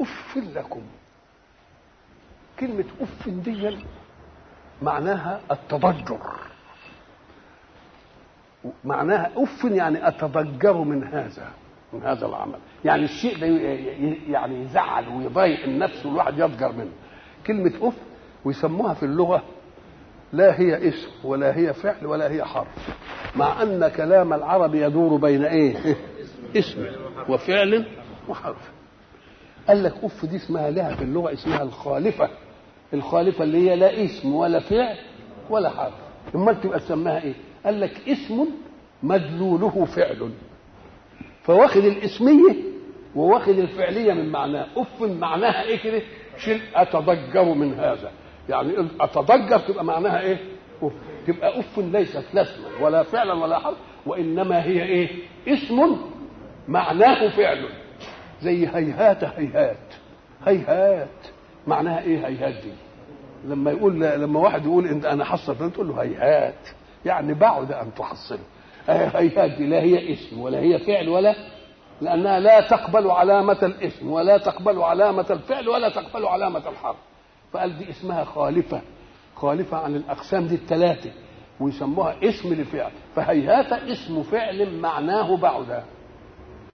اف لكم كلمه اف دي معناها التضجر معناها اف يعني اتضجر من هذا من هذا العمل يعني الشيء ده يعني يزعل ويضايق النفس والواحد يضجر منه كلمه اف ويسموها في اللغه لا هي اسم ولا هي فعل ولا هي حرف مع ان كلام العرب يدور بين ايه اسم وفعل وحرف قال لك اف دي اسمها لها في اللغه اسمها الخالفه الخالفه اللي هي لا اسم ولا فعل ولا حرف امال تبقى تسميها ايه قال لك اسم مدلوله فعل فواخد الاسميه وواخد الفعليه من معناه اف معناها ايه كده شيء اتضجر من هذا يعني اتضجر تبقى معناها ايه أف. تبقى اف ليست لا اسما ولا فعلا ولا حرف وانما هي ايه اسم معناه فعل زي هيهات هيهات هيهات معناها ايه هيهات دي لما يقول لما واحد يقول انت انا حصل فلان تقول له هيهات يعني بعد ان تحصله هيهات دي لا هي اسم ولا هي فعل ولا لانها لا تقبل علامه الاسم ولا تقبل علامه الفعل ولا تقبل علامه الحرف فقال دي اسمها خالفه خالفه عن الاقسام دي الثلاثه ويسموها اسم لفعل فهيهات اسم فعل معناه بعد